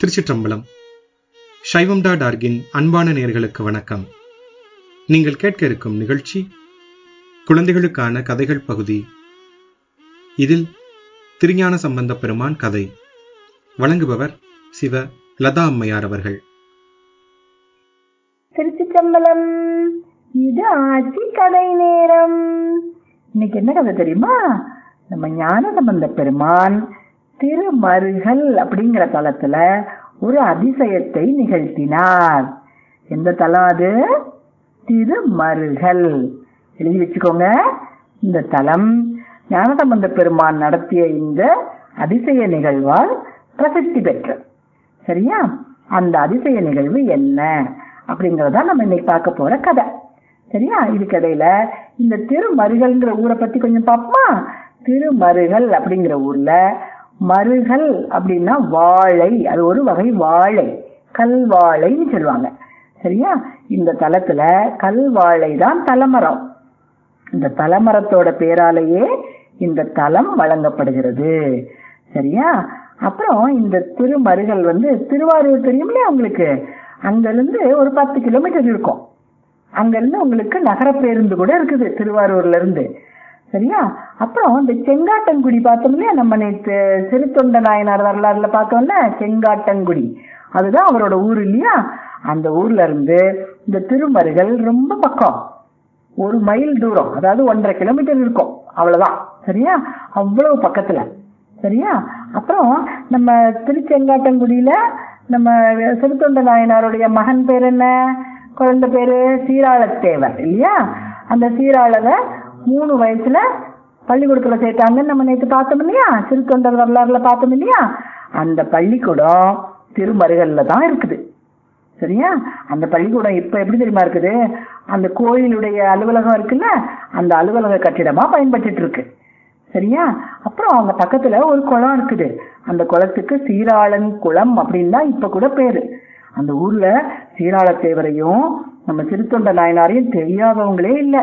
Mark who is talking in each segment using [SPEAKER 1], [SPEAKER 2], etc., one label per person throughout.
[SPEAKER 1] திருச்சிற்றம்பலம் சைவம் டாட் ஆர்கின் அன்பான நேர்களுக்கு வணக்கம் நீங்கள் கேட்க இருக்கும் நிகழ்ச்சி குழந்தைகளுக்கான கதைகள் பகுதி இதில் திருஞான சம்பந்த பெருமான் கதை வழங்குபவர் சிவ லதா அம்மையார் அவர்கள்
[SPEAKER 2] திருச்சிற்றம்பலம் இது ஆட்சி கதை நேரம் இன்னைக்கு என்ன கதை தெரியுமா நம்ம ஞான சம்பந்த பெருமான் திருமருகல் அப்படிங்கிற தலத்துல ஒரு அதிசயத்தை நிகழ்த்தினார் எந்த தலம் அது திருமருகல் எழுதி வச்சுக்கோங்க இந்த தலம் ஞானசம்பந்த பெருமான் நடத்திய இந்த அதிசய நிகழ்வால் பிரசித்தி பெற்ற சரியா அந்த அதிசய நிகழ்வு என்ன அப்படிங்கறத நம்ம இன்னைக்கு பார்க்க போற கதை சரியா இதுக்கு இடையில இந்த திருமருகல்ங்கிற ஊரை பத்தி கொஞ்சம் பார்ப்போமா திருமருகல் அப்படிங்கிற ஊர்ல மருகல் அப்படின்னா வாழை அது ஒரு வகை வாழை கல்வாழைன்னு சொல்லுவாங்க சரியா இந்த தலத்துல கல்வாழை தான் தலைமரம் இந்த தலைமரத்தோட பேராலேயே இந்த தலம் வழங்கப்படுகிறது சரியா அப்புறம் இந்த திருமருகல் வந்து திருவாரூர் தெரியுமில்லையா உங்களுக்கு அங்கிருந்து ஒரு பத்து கிலோமீட்டர் இருக்கும் அங்கிருந்து உங்களுக்கு நகர பேருந்து கூட இருக்குது திருவாரூர்ல இருந்து சரியா அப்புறம் இந்த செங்காட்டங்குடி பார்த்தோம் இல்லையா நம்ம நேற்று சிறுத்தொண்ட நாயனார் வரலாறுல பார்த்தோம்ல செங்காட்டங்குடி அதுதான் அவரோட ஊர் இல்லையா அந்த ஊர்ல இருந்து இந்த திருமருகல் ரொம்ப பக்கம் ஒரு மைல் தூரம் அதாவது ஒன்றரை கிலோமீட்டர் இருக்கும் அவ்வளவுதான் சரியா அவ்வளவு பக்கத்துல சரியா அப்புறம் நம்ம திருச்செங்காட்டங்குடியில நம்ம சிறுத்தொண்ட நாயனாருடைய மகன் பேர் என்ன குழந்தை பேரு சீராளத்தேவர் இல்லையா அந்த சீராளவை மூணு வயசுல பள்ளிக்கூடத்துல சேர்த்தாங்கன்னு நம்ம நேற்று பார்த்தோம் இல்லையா சிறுத்தொண்டர் வரலாறுல பார்த்தோம் இல்லையா அந்த பள்ளிக்கூடம் திருமருகல்ல தான் இருக்குது சரியா அந்த பள்ளிக்கூடம் இப்ப எப்படி தெரியுமா இருக்குது அந்த கோயிலுடைய அலுவலகம் இருக்குல்ல அந்த அலுவலக கட்டிடமா பயன்பட்டு இருக்கு சரியா அப்புறம் அவங்க பக்கத்துல ஒரு குளம் இருக்குது அந்த குளத்துக்கு சீராளன் குளம் அப்படின்னு தான் இப்ப கூட பேரு அந்த ஊர்ல சீராளத்தேவரையும் நம்ம சிறுத்தொண்ட நாயனாரையும் தெரியாதவங்களே இல்ல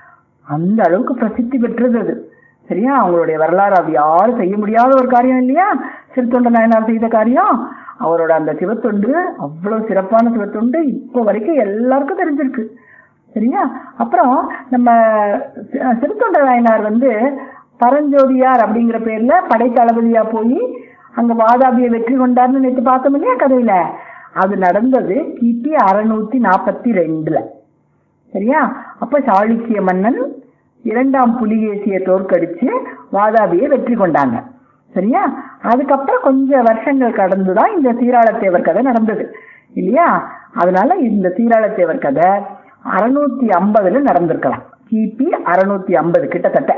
[SPEAKER 2] அந்த அளவுக்கு பிரசித்தி பெற்றது அது சரியா அவங்களுடைய வரலாறு அது யாரும் செய்ய முடியாத ஒரு காரியம் இல்லையா சிறுத்தொண்ட நாயனார் செய்த காரியம் அவரோட அந்த சிவத்தொண்டு அவ்வளவு சிறப்பான சிவத்தொண்டு இப்போ வரைக்கும் எல்லாருக்கும் தெரிஞ்சிருக்கு சரியா அப்புறம் நம்ம சிறுத்தொண்ட நாயனார் வந்து பரஞ்சோதியார் அப்படிங்கிற பேர்ல படைத்தளபதியா போய் அங்க வாதாபியை வெற்றி கொண்டார்னு நேற்று பார்த்தோம் இல்லையா கதையில அது நடந்தது கிபி அறுநூத்தி நாற்பத்தி ரெண்டுல சரியா அப்ப சாளுக்கிய மன்னன் இரண்டாம் புலிகேசிய தோற்கடிச்சு வாதாபியை வெற்றி கொண்டாங்க சரியா அதுக்கப்புறம் கொஞ்சம் வருஷங்கள் கடந்துதான் இந்த சீராளத்தேவர் கதை நடந்தது இல்லையா அதனால இந்த சீராளத்தேவர் கதை அறுநூத்தி ஐம்பதுல நடந்திருக்கலாம் கிபி அறுநூத்தி ஐம்பது கிட்டத்தட்ட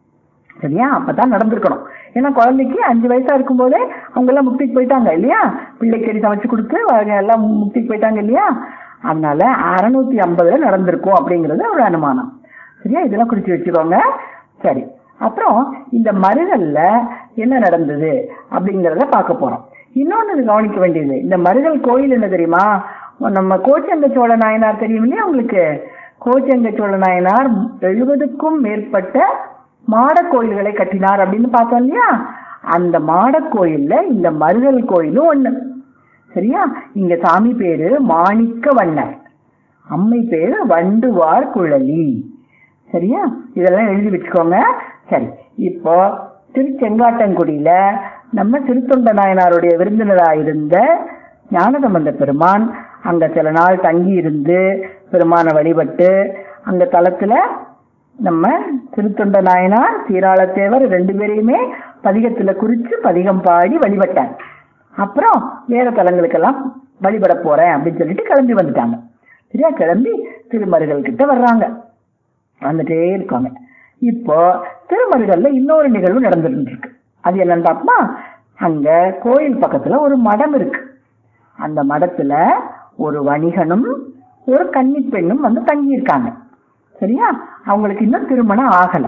[SPEAKER 2] சரியா அப்பதான் நடந்திருக்கணும் ஏன்னா குழந்தைக்கு அஞ்சு வயசா இருக்கும் போதே அவங்க எல்லாம் முக்திக்கு போயிட்டாங்க இல்லையா பிள்ளைக்கறி சமைச்சு கொடுத்து எல்லாம் முக்திக்கு போயிட்டாங்க இல்லையா அதனால அறுநூத்தி ஐம்பதுல நடந்திருக்கும் அப்படிங்கிறது ஒரு அனுமானம் சரியா இதெல்லாம் குறிச்சு வச்சுக்கோங்க சரி அப்புறம் இந்த மருகல்ல என்ன நடந்தது அப்படிங்கிறத பார்க்க போறோம் இன்னொன்னு கவனிக்க வேண்டியது இந்த மருகல் கோயில் என்ன தெரியுமா நம்ம கோச்சங்க சோழ நாயனார் தெரியும் இல்லையா உங்களுக்கு கோச்சங்க சோழ நாயனார் எழுபதுக்கும் மேற்பட்ட மாட கோயில்களை கட்டினார் அப்படின்னு பார்த்தோம் இல்லையா அந்த மாட கோயில்ல இந்த மருகல் கோயிலும் ஒண்ணு சரியா இங்க சாமி பேரு மாணிக்க வண்ணர் அம்மை பேரு வண்டுவார் குழலி சரியா இதெல்லாம் எழுதி வச்சுக்கோங்க சரி இப்போ திருச்செங்காட்டங்குடியில நம்ம திருத்தொண்ட நாயனாருடைய விருந்தினராக இருந்த ஞானசம்பந்த பெருமான் அங்க சில நாள் தங்கி இருந்து பெருமானை வழிபட்டு அந்த தலத்துல நம்ம திருத்தொண்ட நாயனார் சீராளத்தேவர் ரெண்டு பேரையுமே பதிகத்துல குறிச்சு பதிகம் பாடி வழிபட்டாங்க அப்புறம் வேற தலங்களுக்கெல்லாம் வழிபட போறேன் அப்படின்னு சொல்லிட்டு கிளம்பி வந்துட்டாங்க சரியா கிளம்பி திருமருகல் கிட்ட வர்றாங்க வந்துட்டே இருக்காங்க இப்போ திருமருகல்ல இன்னொரு நிகழ்வு நடந்துட்டு இருக்கு அது என்னன்னு பாப்போமா அங்க கோயில் பக்கத்துல ஒரு மடம் இருக்கு அந்த மடத்துல ஒரு வணிகனும் ஒரு கன்னி பெண்ணும் வந்து தங்கி இருக்காங்க சரியா அவங்களுக்கு இன்னும் திருமணம் ஆகல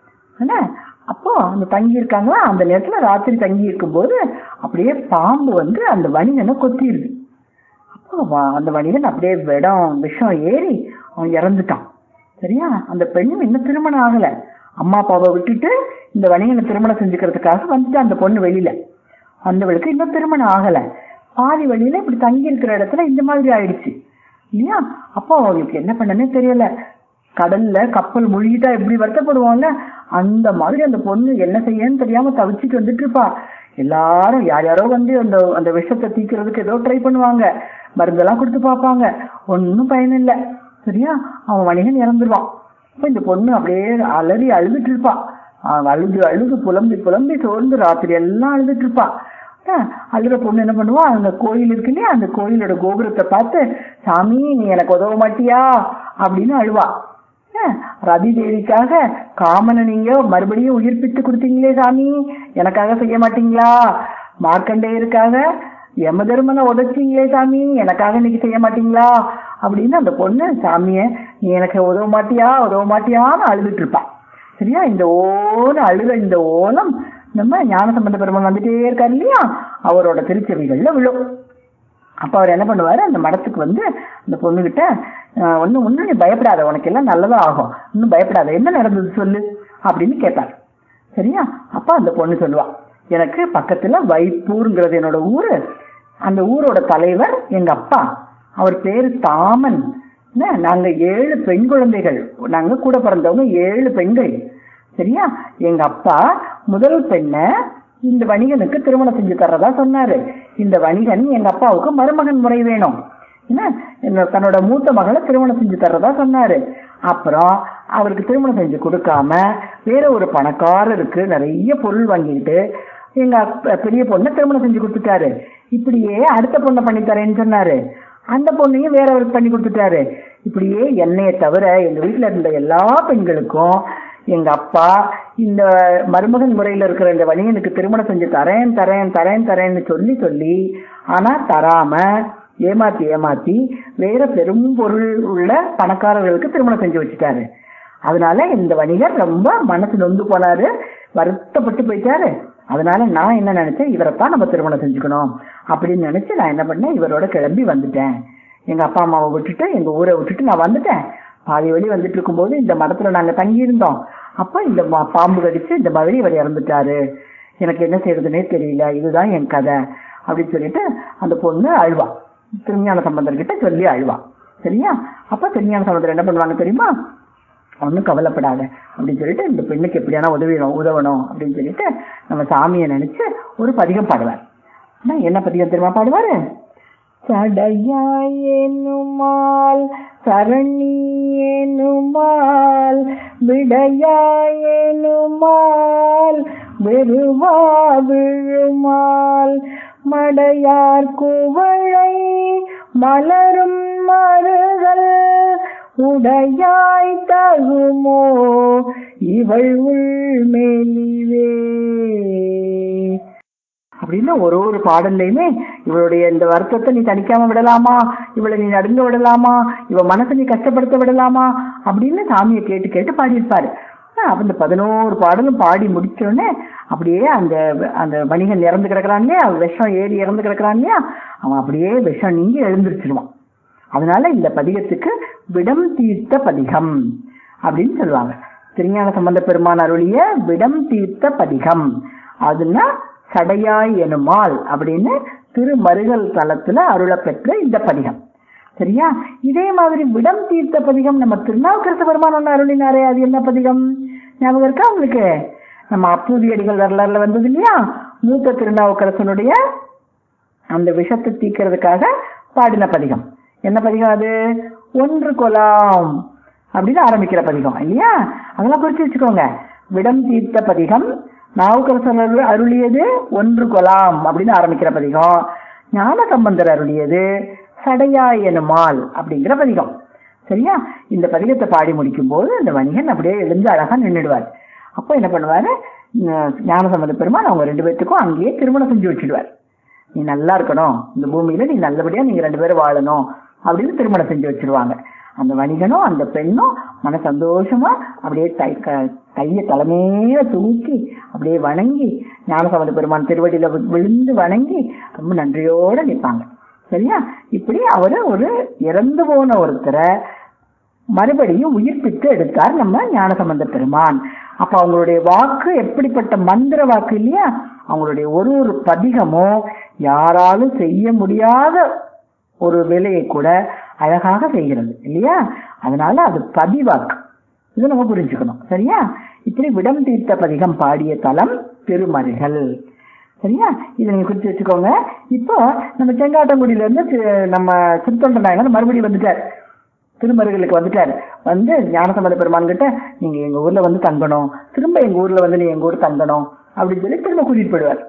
[SPEAKER 2] அப்போ அந்த தங்கி இருக்காங்களா அந்த நேரத்துல ராத்திரி தங்கி இருக்கும்போது அப்படியே பாம்பு வந்து அந்த வணிகனை கொத்திடுது அப்போ அந்த வணிகன் அப்படியே விடம் விஷம் ஏறி அவன் இறந்துட்டான் சரியா அந்த பெண்ணும் இன்னும் திருமணம் ஆகல அம்மா அப்பாவை விட்டுட்டு இந்த வணிகனை திருமணம் செஞ்சுக்கிறதுக்காக வந்துட்டு அந்த பொண்ணு வெளியில வந்தவளுக்கு இன்னும் திருமணம் ஆகல பாதி வழியில இப்படி தங்கி இருக்கிற இடத்துல இந்த மாதிரி ஆயிடுச்சு இல்லையா அப்போ அவங்களுக்கு என்ன பண்ணனே தெரியல கடல்ல கப்பல் முழுகிட்டா எப்படி வருத்தப்படுவாங்க அந்த மாதிரி அந்த பொண்ணு என்ன செய்யன்னு தெரியாம தவிச்சிட்டு வந்துட்டு இருப்பா எல்லாரும் யார் யாரோ வந்து அந்த அந்த விஷத்தை தீக்கிறதுக்கு ஏதோ ட்ரை பண்ணுவாங்க மருந்தெல்லாம் கொடுத்து பார்ப்பாங்க ஒன்றும் பயன் இல்லை சரியா அவன் வணிகன் இறந்துருவான் அப்ப இந்த பொண்ணு அப்படியே அலறி அழுதுட்டு இருப்பா அவன் அழுது அழுது புலம்பி புலம்பி சோர்ந்து ராத்திரி எல்லாம் அழுதுட்டு இருப்பா ஆஹ் அழுற பொண்ணு என்ன பண்ணுவா அந்த கோயில் இருக்கு இல்லையா அந்த கோயிலோட கோபுரத்தை பார்த்து சாமி நீ எனக்கு உதவ மாட்டியா அப்படின்னு அழுவா ஆஹ் ரதி தேவிக்காக காமனை நீங்க மறுபடியும் உயிர்ப்பித்து கொடுத்தீங்களே சாமி எனக்காக செய்ய மாட்டீங்களா மார்க்கண்டேயருக்காக யம தர்மனை உதச்சிங்களே சாமி எனக்காக இன்னைக்கு செய்ய மாட்டீங்களா அப்படின்னு அந்த பொண்ணு சாமிய நீ எனக்கு உதவ மாட்டியா உதவ மாட்டியான்னு அழுதுட்டு இருப்பா சரியா இந்த ஓன அழுத இந்த ஓலம் நம்ம ஞானசம்பந்த பெருமான் வந்துட்டே இருக்காரு இல்லையா அவரோட திருச்செவிகள்ல விழும் அப்ப அவர் என்ன பண்ணுவாரு அந்த மடத்துக்கு வந்து அந்த பொண்ணுகிட்ட ஆஹ் ஒண்ணும் ஒண்ணும் நீ பயப்படாத உனக்கு எல்லாம் நல்லதா ஆகும் இன்னும் பயப்படாத என்ன நடந்தது சொல்லு அப்படின்னு கேட்பார் சரியா அப்ப அந்த பொண்ணு சொல்லுவா எனக்கு பக்கத்துல வைப்பூர்ங்கிறது என்னோட ஊரு அந்த ஊரோட தலைவர் எங்க அப்பா அவர் பேரு தாமன் என்ன, நாங்க ஏழு பெண் குழந்தைகள் நாங்க கூட பிறந்தவங்க ஏழு பெண்கள் சரியா எங்க அப்பா முதல் பெண்ணை இந்த வணிகனுக்கு திருமணம் செஞ்சு தர்றதா சொன்னாரு இந்த வணிகன் எங்க அப்பாவுக்கு மருமகன் முறை வேணும் என்ன என்ன தன்னோட மூத்த மகளை திருமணம் செஞ்சு தர்றதா சொன்னாரு அப்புறம் அவருக்கு திருமணம் செஞ்சு கொடுக்காம வேற ஒரு பணக்காரருக்கு நிறைய பொருள் வாங்கிட்டு எங்க அப்ப- பெரிய பொண்ணை திருமணம் செஞ்சு கொடுத்துட்டாரு இப்படியே அடுத்த பொண்ணை பண்ணி தரேன்னு சொன்னாரு அந்த பொண்ணையும் வேறவருக்கு பண்ணி கொடுத்துட்டாரு இப்படியே என்னைய தவிர எங்க வீட்டுல இருந்த எல்லா பெண்களுக்கும் எங்க அப்பா இந்த மருமகன் முறையில இருக்கிற இந்த வணிகனுக்கு திருமணம் செஞ்சு தரேன் தரேன் தரேன் தரேன்னு சொல்லி சொல்லி ஆனா தராம ஏமாத்தி ஏமாத்தி வேற பெரும் பொருள் உள்ள பணக்காரர்களுக்கு திருமணம் செஞ்சு வச்சுட்டாரு அதனால இந்த வணிகர் ரொம்ப மனசு நொந்து போனாரு வருத்தப்பட்டு போயிட்டாரு அதனால நான் என்ன நினைச்சேன் இவரைத்தான் நம்ம திருமணம் செஞ்சுக்கணும் அப்படின்னு நினைச்சு நான் என்ன பண்ணேன் இவரோட கிளம்பி வந்துட்டேன் எங்க அப்பா அம்மாவை விட்டுட்டு எங்க ஊரை விட்டுட்டு நான் வந்துட்டேன் பாதி வழி வந்துட்டு இருக்கும்போது இந்த மடத்துல நாங்க தங்கி இருந்தோம் அப்ப இந்த மா- பாம்பு கடிச்சு இந்த மாதிரி இவர் இறந்துட்டாரு எனக்கு என்ன செய்யறதுனே தெரியல இதுதான் என் கதை அப்படின்னு சொல்லிட்டு அந்த பொண்ணு அழுவா திருஞான சம்பந்தர்கிட்ட சொல்லி அழுவா சரியா அப்ப திருஞான சம்பந்தர் என்ன பண்ணுவாங்க தெரியுமா ஒன்றும் கவலைப்படாத அப்படின்னு சொல்லிட்டு இந்த பெண்ணுக்கு எப்படியான உதவிடும் உதவணும் அப்படின்னு சொல்லிட்டு நம்ம சாமியை நினைச்சு ஒரு பதிகம் பாடுவார் ஆனா, என்ன பதிகம் தெரியுமா பாடுவாரு சடையாயேனுமால் சரணியேனுமால் விடையாயேனுமால் வெறுவா விழுமால் மடையார் குவளை மலரும் மருகல் உடையாய் தகுமோ இவள் உள்மெலிவே அப்படின்னு ஒரு ஒரு பாடல்லையுமே இவளுடைய இந்த வருத்தத்தை நீ தணிக்காம விடலாமா இவளை நீ நடுங்க விடலாமா இவ மனசை நீ கஷ்டப்படுத்த விடலாமா அப்படின்னு சாமியை கேட்டு கேட்டு பாடியிருப்பாரு ஆஹ் அப்ப இந்த பதினோரு பாடலும் பாடி முடிச்ச உடனே அப்படியே அந்த அந்த வணிகன் இறந்து கிடக்குறான் இல்லையா விஷம் ஏறி இறந்து கிடக்குறான் இல்லையா அவன் அப்படியே விஷம் நீங்கி எழுந்திருச்சிருவான் அதனால இந்த பதிகத்துக்கு விடம் தீர்த்த பதிகம் அப்படின்னு சொல்லுவாங்க திருஞான சம்பந்த பெருமான் அருளிய விடம் தீர்த்த பதிகம் அதுன்னா சடையாய் எனுமால் அப்படின்னு திருமருகல் தலத்துல அருளப்பெற்ற இந்த பதிகம் சரியா இதே மாதிரி விடம் தீர்த்த பதிகம் நம்ம திருநாவுக்கரசு பெருமான் ஒன்று அருளினாரே அது என்ன பதிகம் ஞாபகம் இருக்கா உங்களுக்கு நம்ம அப்பூதி அடிகள் வரலாறுல வந்தது இல்லையா மூத்த திருநாவுக்கரசனுடைய அந்த விஷத்தை தீக்கிறதுக்காக பாடின பதிகம் என்ன பதிகம் அது ஒன்று கொலாம் அப்படின்னு ஆரம்பிக்கிற பதிகம் இல்லையா அதெல்லாம் குறிச்சு வச்சுக்கோங்க விடம் தீர்த்த பதிகம் நாவுக்கரசர் அருள் அருளியது ஒன்று கொலாம் அப்படின்னு ஆரம்பிக்கிற பதிகம் ஞான சம்பந்தர் அருளியது சடையாய் எனுமால் அப்படிங்கிற பதிகம் சரியா இந்த பதிகத்தை பாடி முடிக்கும் போது அந்த வணிகன் அப்படியே எழுந்து அழகா நின்றுடுவார் அப்போ என்ன பண்ணுவாரு ஞ- ஞானசம்பந்த பெருமான் அவங்க ரெண்டு பேர்த்துக்கும் அங்கேயே திருமணம் செஞ்சு வச்சிடுவார் நீ நல்லா இருக்கணும் இந்த பூமியில நீ நல்லபடியா நீங்க ரெண்டு பேரும் வாழணும் அப்படின்னு திருமணம் செஞ்சு வச்சிருவாங்க அந்த வணிகனும் அந்த பெண்ணும் மன சந்தோஷமா அப்படியே தை க- கைய தலைமையில தூக்கி அப்படியே வணங்கி ஞானசம்பந்த பெருமான் திருவடியில வி- விழுந்து வணங்கி ரொம்ப நன்றியோட நிற்பாங்க சரியா இப்படி அவரு ஒரு இறந்து போன ஒருத்தரை மறுபடியும் உயிர்ப்பித்து எடுத்தார் நம்ம ஞானசம்பந்த பெருமான் அப்ப அவங்களுடைய வாக்கு எப்படிப்பட்ட மந்திர வாக்கு இல்லையா அவங்களுடைய ஒரு ஒரு பதிகமும் யாராலும் செய்ய முடியாத ஒரு வேலையை கூட அழகாக செய்கிறது இல்லையா அதனால அது பதிவாக்கு இது நம்ம புரிஞ்சுக்கணும் சரியா இப்படி விடம் தீர்த்த பதிகம் பாடிய தலம் திருமருகல் சரியா இதை நீங்க குறிச்சு வச்சுக்கோங்க இப்போ நம்ம செங்காட்டங்குடியில இருந்து தி- நம்ம திருத்தொண்ட நாயகர் மறுபடியும் வந்துட்டார் திருமருகலுக்கு வந்துட்டார் வந்து ஞானசம்பந்த பெருமான் கிட்ட நீங்க எங்க ஊர்ல வந்து தங்கணும் திரும்ப எங்க ஊர்ல வந்து நீ எங்க ஊர் தங்கணும் அப்படின்னு சொல்லி திரும்ப கூட்டிட்டு போயிடுவார்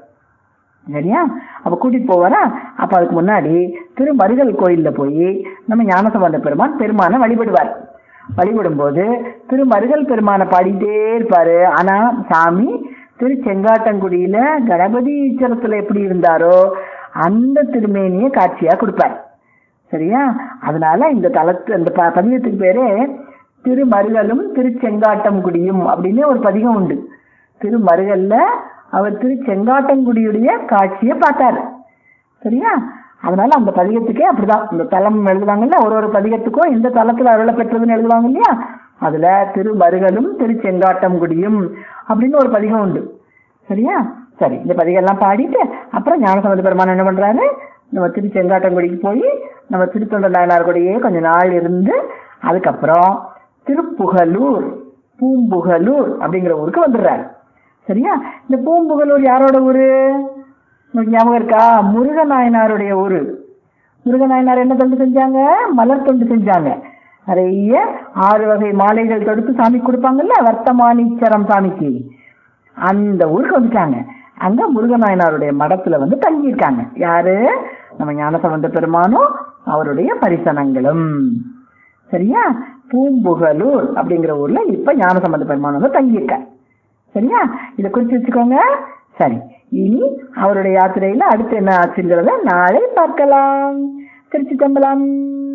[SPEAKER 2] சரியா அப்ப கூட்டிட்டு போவாரா அப்ப அதுக்கு முன்னாடி திருமருகல் கோயில்ல போய் நம்ம ஞானசம்பந்த பெருமான் பெருமானை வழிபடுவார் வழிபடும் போது திருமருகல் பெருமானை பாடிட்டே இருப்பாரு ஆனா சாமி திரு செங்காட்டங்குடியில கணபதி ஈச்சரத்துல எப்படி இருந்தாரோ அந்த திருமேனிய காட்சியா கொடுப்பார் சரியா அதனால இந்த தலத்து அந்த ப- பதிகத்துக்கு பேரே திருமருகலும் திருச்செங்காட்டங்குடியும் அப்படின்னு ஒரு பதிகம் உண்டு திருமருகல்ல அவர் திருச்செங்காட்டங்குடியுடைய காட்சியை பார்த்தாரு சரியா அதனால அந்த பதிகத்துக்கே அப்படிதான் இந்த தலம் எழுதுவாங்கல்ல ஒரு ஒரு பதிகத்துக்கும் எந்த தலத்துல அருள பெற்றதுன்னு எழுதுவாங்க இல்லையா அதுல திருமருகலும் திருச்செங்காட்டங்குடியும் அப்படின்னு ஒரு பதிகம் உண்டு சரியா சரி இந்த பதிகம் எல்லாம் பாடிட்டு அப்புறம் ஞானசம்பந்த பெருமான் என்ன பண்றாரு நம்ம திருச்செங்காட்டங்குடிக்கு போய் நம்ம திருத்தொண்ட நாயனார் கூடயே கொஞ்ச நாள் இருந்து அதுக்கப்புறம் திருப்புகலூர் பூம்புகலூர் அப்படிங்கிற ஊருக்கு வந்துடுறாரு சரியா இந்த பூம்புகலூர் யாரோட ஊரு உங்களுக்கு ஞாபகம் இருக்கா முருகநாயனாருடைய ஊரு முருகநாயனார் என்ன தொண்டு செஞ்சாங்க மலர் தொண்டு செஞ்சாங்க நிறைய ஆறு வகை மாலைகள் தொடுத்து சாமி கொடுப்பாங்கல்ல வர்த்தமானீச்சரம் சாமிக்கு அந்த ஊருக்கு வந்துட்டாங்க அங்க முருகநாயனாருடைய மடத்துல வந்து தங்கி இருக்காங்க யாரு நம்ம ஞானசம்பந்த பெருமானும் அவருடைய பரிசனங்களும் சரியா பூம்புகலூர் அப்படிங்கிற ஊர்ல இப்ப ஞானசம்பந்த பெருமான் வந்து தங்கி இருக்கார் சரியா இதை குறிச்சு வச்சுக்கோங்க சரி இனி அவருடைய யாத்திரையில அடுத்து என்ன ஆச்சுங்கிறத நாளை பார்க்கலாம் திருச்சி தம்பலாம்